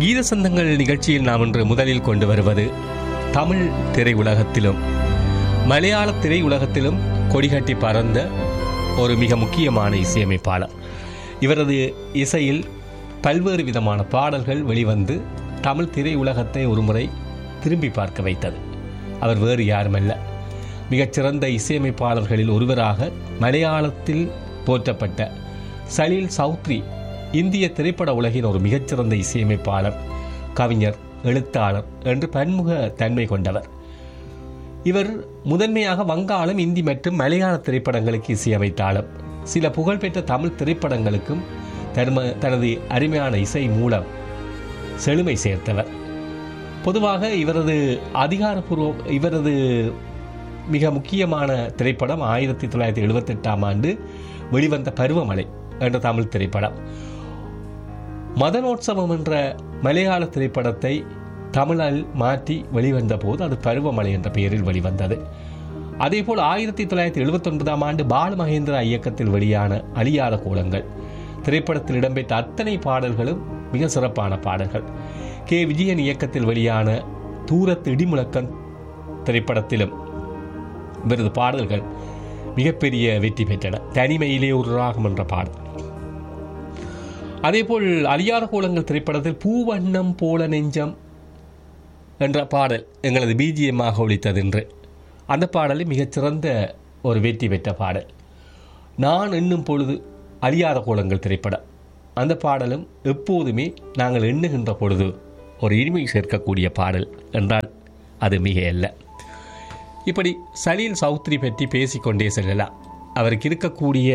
கீத சந்தங்கள் நிகழ்ச்சியில் நாம் இன்று முதலில் கொண்டு வருவது தமிழ் திரையுலகத்திலும் மலையாள திரையுலகத்திலும் கொடிகட்டி பறந்த ஒரு மிக முக்கியமான இசையமைப்பாளர் இவரது இசையில் பல்வேறு விதமான பாடல்கள் வெளிவந்து தமிழ் திரையுலகத்தை ஒருமுறை திரும்பி பார்க்க வைத்தது அவர் வேறு யாருமல்ல மிகச்சிறந்த இசையமைப்பாளர்களில் ஒருவராக மலையாளத்தில் போற்றப்பட்ட சலீல் சௌத்ரி இந்திய திரைப்பட உலகின் ஒரு மிகச்சிறந்த இசையமைப்பாளர் கவிஞர் எழுத்தாளர் என்று பன்முக தன்மை கொண்டவர் இவர் முதன்மையாக வங்காளம் இந்தி மற்றும் மலையாள திரைப்படங்களுக்கு இசையமைத்தாலும் சில புகழ்பெற்ற தமிழ் திரைப்படங்களுக்கும் தர்ம தனது அருமையான இசை மூலம் செழுமை சேர்த்தவர் பொதுவாக இவரது அதிகாரப்பூர்வ இவரது மிக முக்கியமான திரைப்படம் ஆயிரத்தி தொள்ளாயிரத்தி எழுபத்தெட்டாம் ஆண்டு வெளிவந்த பருவமழை என்ற தமிழ் திரைப்படம் மதனோற்சவம் என்ற மலையாள திரைப்படத்தை தமிழில் மாற்றி வெளிவந்த போது அது பருவமழை என்ற பெயரில் வெளிவந்தது அதேபோல் ஆயிரத்தி தொள்ளாயிரத்தி எழுபத்தி ஒன்பதாம் ஆண்டு பாலமகேந்திரா இயக்கத்தில் வெளியான அழியாத கோலங்கள் திரைப்படத்தில் இடம்பெற்ற அத்தனை பாடல்களும் மிக சிறப்பான பாடல்கள் கே விஜயன் இயக்கத்தில் வெளியான தூரத்து இடிமுழக்கம் திரைப்படத்திலும் இவரது பாடல்கள் மிகப்பெரிய வெற்றி பெற்றன தனிமையிலே ஒரு ராகம் என்ற பாடல் அதேபோல் அழியாத கோலங்கள் திரைப்படத்தில் பூவண்ணம் போல நெஞ்சம் என்ற பாடல் எங்களது பிஜிஎம்மாக ஒழித்தது என்று அந்த பாடலை மிகச்சிறந்த ஒரு வெற்றி பெற்ற பாடல் நான் எண்ணும் பொழுது அழியாத கோலங்கள் திரைப்படம் அந்த பாடலும் எப்போதுமே நாங்கள் எண்ணுகின்ற பொழுது ஒரு இனிமை சேர்க்கக்கூடிய பாடல் என்றால் அது மிக அல்ல இப்படி சலீல் சௌத்ரி பற்றி பேசிக்கொண்டே செல்லலாம் அவருக்கு இருக்கக்கூடிய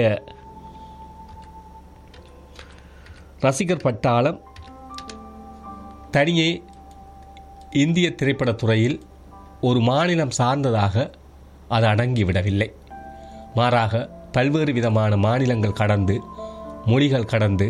ரசிகர் பட்டாளம் தனியே இந்திய திரைப்படத்துறையில் ஒரு மாநிலம் சார்ந்ததாக அது அடங்கிவிடவில்லை மாறாக பல்வேறு விதமான மாநிலங்கள் கடந்து மொழிகள் கடந்து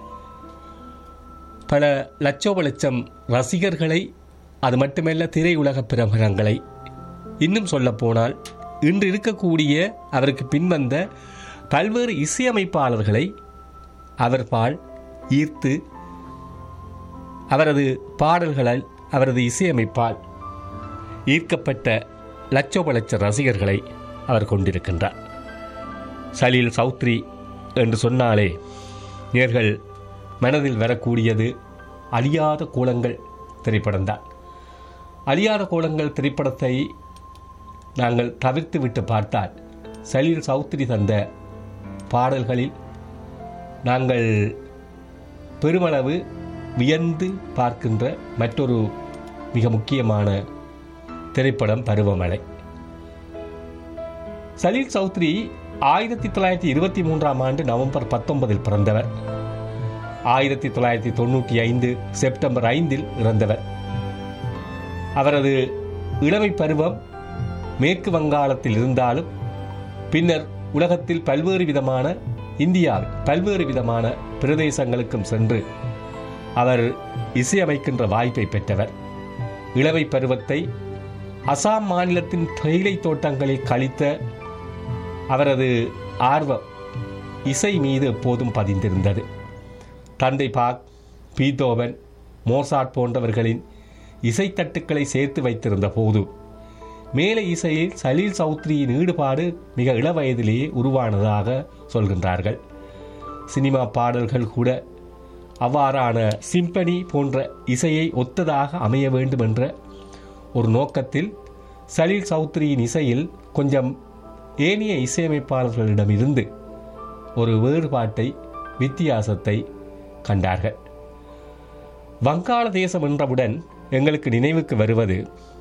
பல லட்சோப லட்சம் ரசிகர்களை அது மட்டுமல்ல திரையுலக பிரபலங்களை இன்னும் சொல்லப்போனால் இன்று இருக்கக்கூடிய அவருக்கு பின்வந்த பல்வேறு இசையமைப்பாளர்களை அவர் பால் ஈர்த்து அவரது பாடல்களால் அவரது இசையமைப்பால் ஈர்க்கப்பட்ட லட்சோப லட்ச ரசிகர்களை அவர் கொண்டிருக்கின்றார் சலீல் சௌத்ரி என்று சொன்னாலே நேர்கள் மனதில் வரக்கூடியது அழியாத கோலங்கள் திரைப்படம்தான் அழியாத கோலங்கள் திரைப்படத்தை நாங்கள் தவிர்த்து விட்டு பார்த்தால் சலீல் சௌத்ரி தந்த பாடல்களில் நாங்கள் பெருமளவு வியந்து பார்க்கின்ற மற்றொரு மிக முக்கியமான திரைப்படம் பருவமழை சலீல் சௌத்ரி ஆயிரத்தி தொள்ளாயிரத்தி இருபத்தி மூன்றாம் ஆண்டு நவம்பர் பத்தொன்பதில் பிறந்தவர் ஆயிரத்தி தொள்ளாயிரத்தி தொண்ணூற்றி ஐந்து செப்டம்பர் ஐந்தில் இறந்தவர் அவரது இளமை பருவம் மேற்கு வங்காளத்தில் இருந்தாலும் பின்னர் உலகத்தில் பல்வேறு விதமான இந்தியாவில் பல்வேறு விதமான பிரதேசங்களுக்கும் சென்று அவர் இசையமைக்கின்ற வாய்ப்பை பெற்றவர் இளவை பருவத்தை அசாம் மாநிலத்தின் தேயிலை தோட்டங்களில் கழித்த அவரது ஆர்வம் இசை மீது எப்போதும் பதிந்திருந்தது தந்தை பாக் பீதோவன் மோசாட் போன்றவர்களின் இசைத்தட்டுக்களை சேர்த்து வைத்திருந்த போது மேலே இசையில் சலீல் சௌத்ரியின் ஈடுபாடு மிக இளவயதிலேயே உருவானதாக சொல்கின்றார்கள் சினிமா பாடல்கள் கூட அவ்வாறான சிம்பனி போன்ற இசையை ஒத்ததாக அமைய வேண்டும் என்ற ஒரு நோக்கத்தில் சலீல் சௌத்ரியின் இசையில் கொஞ்சம் ஏனைய இசையமைப்பாளர்களிடமிருந்து ஒரு வேறுபாட்டை வித்தியாசத்தை கண்டார்கள் வங்காளதேசம் என்றவுடன் எங்களுக்கு நினைவுக்கு வருவது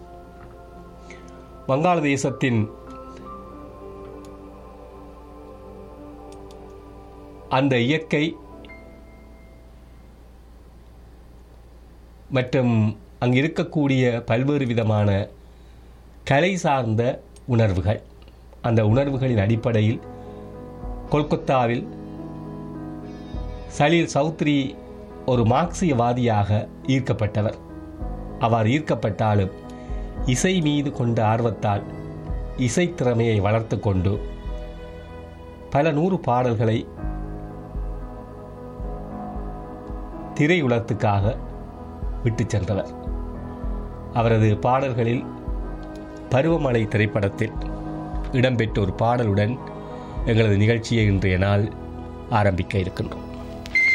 வங்காளதேசத்தின் அந்த இயற்கை மற்றும் அங்கு இருக்கக்கூடிய பல்வேறு விதமான கலை சார்ந்த உணர்வுகள் அந்த உணர்வுகளின் அடிப்படையில் கொல்கத்தாவில் சலீல் சௌத்ரி ஒரு மார்க்சியவாதியாக ஈர்க்கப்பட்டவர் அவர் ஈர்க்கப்பட்டாலும் இசை மீது கொண்ட ஆர்வத்தால் இசைத்திறமையை வளர்த்து கொண்டு பல நூறு பாடல்களை திரையுலகத்துக்காக விட்டு சென்றவர் அவரது பாடல்களில் பருவமழை திரைப்படத்தில் இடம்பெற்ற ஒரு பாடலுடன் எங்களது நிகழ்ச்சியை இன்றைய நாள் ஆரம்பிக்க இருக்கின்றோம்